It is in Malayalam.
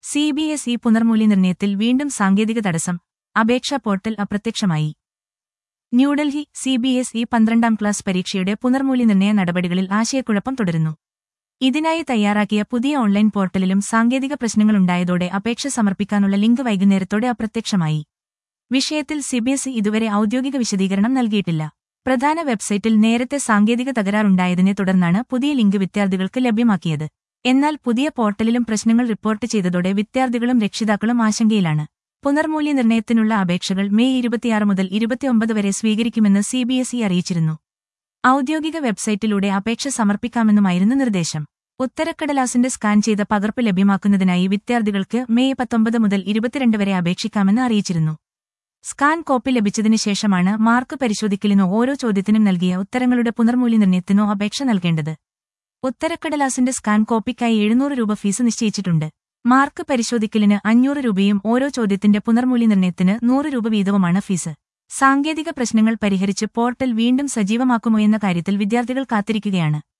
സി ബി എസ് ഇ പുനർമൂല്യനിർണ്ണയത്തിൽ വീണ്ടും സാങ്കേതിക തടസ്സം അപേക്ഷാ പോർട്ടൽ അപ്രത്യക്ഷമായി New Delhi C B S E പന്ത്രണ്ടാം ക്ലാസ് പരീക്ഷയുടെ പുനർമൂല്യനിർണ്ണയ നടപടികളിൽ ആശയക്കുഴപ്പം തുടരുന്നു ഇതിനായി തയ്യാറാക്കിയ പുതിയ ഓൺലൈൻ പോർട്ടലിലും സാങ്കേതിക പ്രശ്നങ്ങളുണ്ടായതോടെ അപേക്ഷ സമർപ്പിക്കാനുള്ള ലിങ്ക് വൈകുന്നേരത്തോടെ അപ്രത്യക്ഷമായി വിഷയത്തിൽ സിബിഎസ്ഇ ഇതുവരെ ഔദ്യോഗിക വിശദീകരണം നൽകിയിട്ടില്ല പ്രധാന വെബ്സൈറ്റിൽ നേരത്തെ സാങ്കേതിക തകരാറുണ്ടായതിനെ തുടർന്നാണ് പുതിയ ലിങ്ക് വിദ്യാർത്ഥികൾക്ക് ലഭ്യമാക്കിയത് എന്നാൽ പുതിയ പോർട്ടലിലും പ്രശ്നങ്ങൾ റിപ്പോർട്ട് ചെയ്തതോടെ വിദ്യാർത്ഥികളും രക്ഷിതാക്കളും ആശങ്കയിലാണ് പുനർമൂല്യനിർണ്ണയത്തിനുള്ള അപേക്ഷകൾ മെയ് ഇരുപത്തിയാറ് മുതൽ ഇരുപത്തിയൊമ്പത് വരെ സ്വീകരിക്കുമെന്ന് സിബിഎസ്ഇ അറിയിച്ചിരുന്നു ഔദ്യോഗിക വെബ്സൈറ്റിലൂടെ അപേക്ഷ സമർപ്പിക്കാമെന്നുമായിരുന്നു നിർദ്ദേശം ഉത്തരക്കടലാസിന്റെ സ്കാൻ ചെയ്ത പകർപ്പ് ലഭ്യമാക്കുന്നതിനായി വിദ്യാർത്ഥികൾക്ക് മെയ് പത്തൊമ്പത് മുതൽ ഇരുപത്തിരണ്ട് വരെ അപേക്ഷിക്കാമെന്ന് അറിയിച്ചിരുന്നു സ്കാൻ കോപ്പി ലഭിച്ചതിനു ശേഷമാണ് മാർക്ക് പരിശോധിക്കലിനോ ഓരോ ചോദ്യത്തിനും നൽകിയ ഉത്തരങ്ങളുടെ പുനർമൂല്യനിർണ്ണയത്തിനോ അപേക്ഷ നൽകേണ്ടത് ഉത്തരക്കടലാസിന്റെ സ്കാൻ കോപ്പിക്കായി എഴുന്നൂറ് രൂപ ഫീസ് നിശ്ചയിച്ചിട്ടുണ്ട് മാർക്ക് പരിശോധിക്കലിന് അഞ്ഞൂറ് രൂപയും ഓരോ ചോദ്യത്തിന്റെ പുനർമൂല്യനിർണ്ണയത്തിന് നൂറ് രൂപ വീതവുമാണ് ഫീസ് സാങ്കേതിക പ്രശ്നങ്ങൾ പരിഹരിച്ച് പോർട്ടൽ വീണ്ടും സജീവമാക്കുമോ എന്ന കാര്യത്തിൽ വിദ്യാർത്ഥികൾ കാത്തിരിക്കുകയാണ്